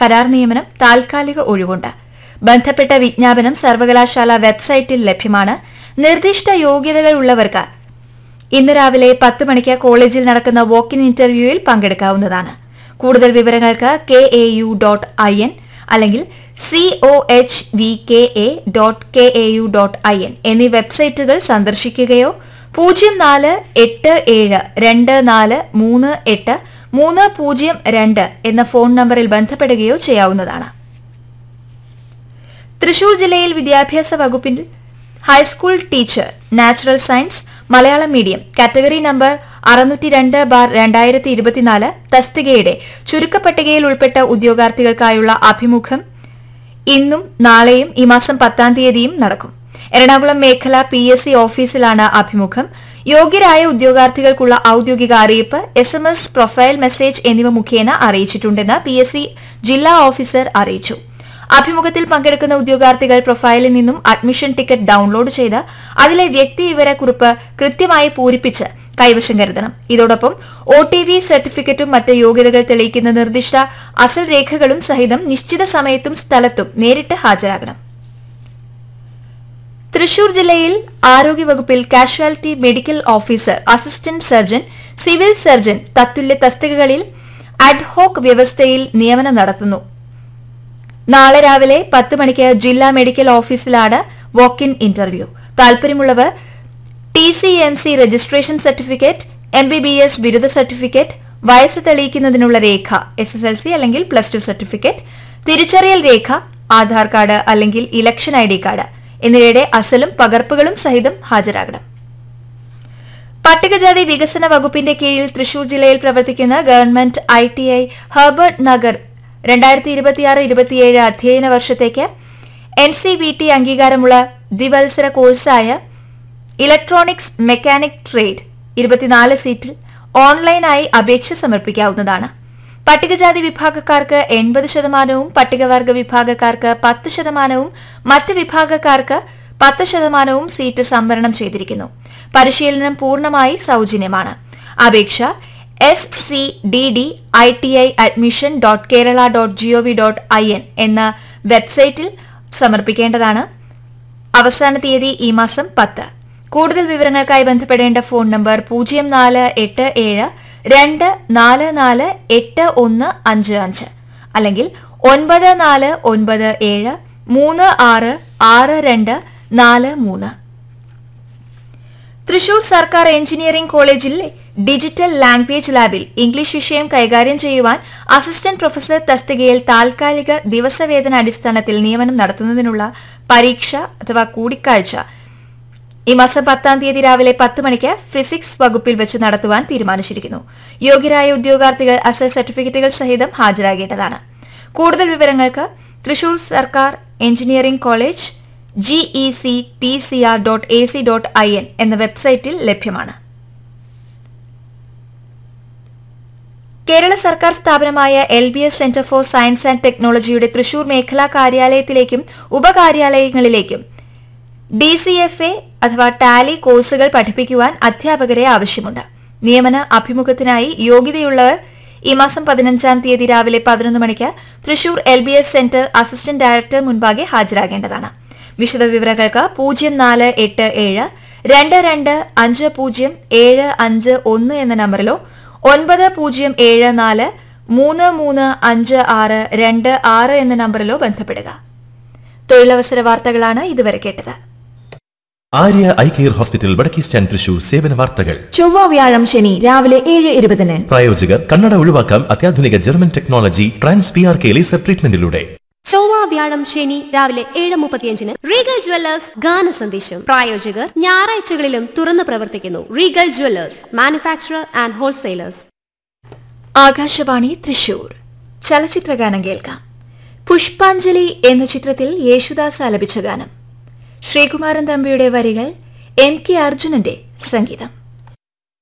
കരാർ നിയമനം താൽക്കാലിക ഒഴിവുണ്ട് ബന്ധപ്പെട്ട വിജ്ഞാപനം സർവകലാശാല വെബ്സൈറ്റിൽ ലഭ്യമാണ് നിർദ്ദിഷ്ട യോഗ്യതകൾ ഉള്ളവർക്ക് ഇന്ന് രാവിലെ പത്ത് മണിക്ക് കോളേജിൽ നടക്കുന്ന വോക്കിൻ ഇന്റർവ്യൂവിൽ പങ്കെടുക്കാവുന്നതാണ് കൂടുതൽ വിവരങ്ങൾക്ക് K A U dot I N അല്ലെങ്കിൽ C O H V K A dot K A U dot I N എന്നീ വെബ്സൈറ്റുകൾ സന്ദർശിക്കുകയോ പൂജ്യം നാല് എട്ട് ഏഴ് രണ്ട് നാല് മൂന്ന് എട്ട് മൂന്ന് പൂജ്യം രണ്ട് എന്ന ഫോൺ നമ്പറിൽ ബന്ധപ്പെടുകയോ ചെയ്യാവുന്നതാണ് തൃശൂർ ജില്ലയിൽ വിദ്യാഭ്യാസ വകുപ്പിൽ high school teacher natural science Malayalam medium category number അറുന്നൂറ്റി രണ്ട് ബാർ രണ്ടായിരത്തി ഇരുപത്തിനാല് തസ്തികയുടെ ചുരുക്കപ്പട്ടികയിൽ ഉൾപ്പെട്ട ഉദ്യോഗാർത്ഥികൾക്കായുള്ള അഭിമുഖം ഇന്നും നാളെയും ഈ മാസം പത്താം തീയതിയും നടക്കും എറണാകുളം മേഖല പി എസ് സി ഓഫീസിലാണ് അഭിമുഖം യോഗ്യരായ ഉദ്യോഗാർത്ഥികൾക്കുള്ള ഔദ്യോഗിക അറിയിപ്പ് S M S profile message എന്നിവ മുഖേന അറിയിച്ചിട്ടുണ്ടെന്ന് പി എസ് സി ജില്ലാ ഓഫീസർ അറിയിച്ചു അഭിമുഖത്തിൽ പങ്കെടുക്കുന്ന ഉദ്യോഗാർത്ഥികൾ പ്രൊഫൈലിൽ നിന്നും അഡ്മിഷൻ ടിക്കറ്റ് ഡൌൺലോഡ് ചെയ്ത് അതിലെ വ്യക്തിവിവരക്കുറിപ്പ് കൃത്യമായി പൂരിപ്പിച്ച് കൈവശം കരുതണം ഇതോടൊപ്പം ഒ ടി വി സർട്ടിഫിക്കറ്റും മറ്റ് യോഗ്യതകൾ തെളിയിക്കുന്ന നിർദ്ദിഷ്ട അസൽ രേഖകളും സഹിതം നിശ്ചിത സമയത്തും സ്ഥലത്തും നേരിട്ട് ഹാജരാകണം തൃശൂർ ജില്ലയിൽ ആരോഗ്യവകുപ്പിൽ casualty medical officer assistant surgeon civil surgeon ad hoc തസ്തികകളിൽ അഡ്ഹോക് വ്യവസ്ഥയിൽ നിയമനം നടത്തുന്നു നാളെ രാവിലെ പത്ത് മണിക്ക് ജില്ലാ മെഡിക്കൽ ഓഫീസിലാണ് വോക്ക് ഇൻ ഇന്റർവ്യൂ താൽപര്യമുള്ളവർ T C M C registration certificate M B B S ബിരുദ സർട്ടിഫിക്കറ്റ് വയസ്സ് തെളിയിക്കുന്നതിനുള്ള രേഖ എസ് എസ് എൽ സി അല്ലെങ്കിൽ പ്ലസ് ടു സർട്ടിഫിക്കറ്റ് തിരിച്ചറിയൽ രേഖ ആധാർ കാർഡ് അല്ലെങ്കിൽ ഇലക്ഷൻ ഐ ഡി കാർഡ് എന്നിവയുടെ അസലും പകർപ്പുകളും സഹിതം ഹാജരാകണം പട്ടികജാതി വികസന വകുപ്പിന്റെ കീഴിൽ തൃശൂർ ജില്ലയിൽ പ്രവർത്തിക്കുന്ന government I T I Herbert Nagar രണ്ടായിരത്തി ഇരുപത്തിയാറ് ഇരുപത്തിയേഴ് അധ്യയന വർഷത്തേക്ക് എൻ സി വി ടി അംഗീകാരമുള്ള ദ്വിവത്സര കോഴ്സായ ഇലക്ട്രോണിക്സ് മെക്കാനിക് ട്രേഡ് ഇരുപത്തിനാല് സീറ്റിൽ ഓൺലൈനായി അപേക്ഷ സമർപ്പിക്കാവുന്നതാണ് പട്ടികജാതി വിഭാഗക്കാർക്ക് എൺപത് ശതമാനവും പട്ടികവർഗ വിഭാഗക്കാർക്ക് പത്ത് ശതമാനവും മറ്റ് വിഭാഗക്കാർക്ക് പത്ത് ശതമാനവും സീറ്റ് സംവരണം ചെയ്തിരിക്കുന്നു പരിശീലനം പൂർണ്ണമായി സൗജന്യമാണ് അപേക്ഷ S C D D I T I admission dot Kerala dot gov dot I N എന്ന വെബ്സൈറ്റിൽ സമർപ്പിക്കേണ്ടതാണ് അവസാന തീയതി ഈ മാസം പത്ത് കൂടുതൽ വിവരങ്ങൾക്കായി ബന്ധപ്പെടേണ്ട ഫോൺ നമ്പർ പൂജ്യം നാല് എട്ട് ഏഴ് രണ്ട് നാല് നാല് എട്ട് ഒന്ന് അഞ്ച് അഞ്ച് അല്ലെങ്കിൽ ഒൻപത് നാല് ഒൻപത് ഏഴ് മൂന്ന് ആറ് ആറ് രണ്ട് നാല് മൂന്ന് തൃശൂർ സർക്കാർ എഞ്ചിനീയറിംഗ് കോളേജിലെ ഡിജിറ്റൽ ലാംഗ്വേജ് ലാബിൽ ഇംഗ്ലീഷ് വിഷയം കൈകാര്യം ചെയ്യുവാൻ അസിസ്റ്റന്റ് പ്രൊഫസർ തസ്തികയിൽ താൽക്കാലിക ദിവസവേതന അടിസ്ഥാനത്തിൽ നിയമനം നടത്തുന്നതിനുള്ള പരീക്ഷ അഥവാ കൂടിക്കാഴ്ച ഈ മാസം പത്താം തീയതി രാവിലെ പത്ത് മണിക്ക് ഫിസിക്സ് വകുപ്പിൽ വെച്ച് നടത്തുവാൻ തീരുമാനിച്ചിരിക്കുന്നു യോഗ്യരായ ഉദ്യോഗാർത്ഥികൾ അസൽ സർട്ടിഫിക്കറ്റുകൾ സഹിതം ഹാജരാകേണ്ടതാണ് കൂടുതൽ വിവരങ്ങൾക്ക് തൃശൂർ സർക്കാർ engineering college GE C T C R dot A C dot I N എന്ന വെബ്സൈറ്റിൽ ലഭ്യമാണ് കേരള സർക്കാർ സ്ഥാപനമായ L B S centre for science and ടെക്നോളജിയുടെ തൃശൂർ മേഖലാ കാര്യാലയത്തിലേക്കും ഉപകാര്യാലയങ്ങളിലേക്കും ഡി സി എഫ് എ അഥവാ ടാലി കോഴ്സുകൾ പഠിപ്പിക്കുവാൻ അധ്യാപകരെ ആവശ്യമുണ്ട് നിയമന അഭിമുഖത്തിനായി യോഗ്യതയുള്ളവർ ഈ മാസം പതിനഞ്ചാം തീയതി രാവിലെ പതിനൊന്ന് മണിക്ക് Thrissur L B S centre assistant director മുൻപാകെ ഹാജരാകേണ്ടതാണ് വിശദവിവരങ്ങൾക്ക് പൂജ്യം നാല് എട്ട് ഏഴ് രണ്ട് രണ്ട് അഞ്ച് പൂജ്യം ഏഴ് അഞ്ച് ഒന്ന് എന്ന നമ്പറിലോ ഒൻപത് പൂജ്യം ഏഴ് നാല് മൂന്ന് മൂന്ന് അഞ്ച് ആറ് രണ്ട് ആറ് എന്ന നമ്പറിലോ ബന്ധപ്പെടുക തൊഴിലവസര വാർത്തകളാണ് ഇതുവരെ കേട്ടത് ആര്യ ഐ കെയർ ഹോസ്പിറ്റൽ വടക്കേ സ്റ്റാൻഡ് തൃശൂർ സേവന വാർത്തകൾ ചൊവ്വ വ്യാഴം ശനി രാവിലെ ഏഴ് ഇരുപതിന് പ്രായോജകർ കണ്ണട ഒഴിവാക്കാം അത്യാധുനിക German technology trans P R K laser ട്രീറ്റ്മെന്റിലൂടെ ചൊവ്വ വ്യാഴം ശനി രാവിലെ ഏഴ് മുപ്പത്തിയഞ്ചിന് റീഗൽ ജ്വല്ലേഴ്സ് ഗാന സന്ദേശം പ്രായോജകർ ഞായറാഴ്ചകളിലും തുറന്നു പ്രവർത്തിക്കുന്നു Regal jewellers manufacturer and wholesalers Akashvani Thrissur ചലച്ചിത്രഗാനം കേൾക്കാം പുഷ്പാഞ്ജലി എന്ന ചിത്രത്തിൽ യേശുദാസ് ആലപിച്ച ഗാനം ശ്രീകുമാരൻ തമ്പിയുടെ വരികൾ എം കെ അർജുനന്റെ സംഗീതം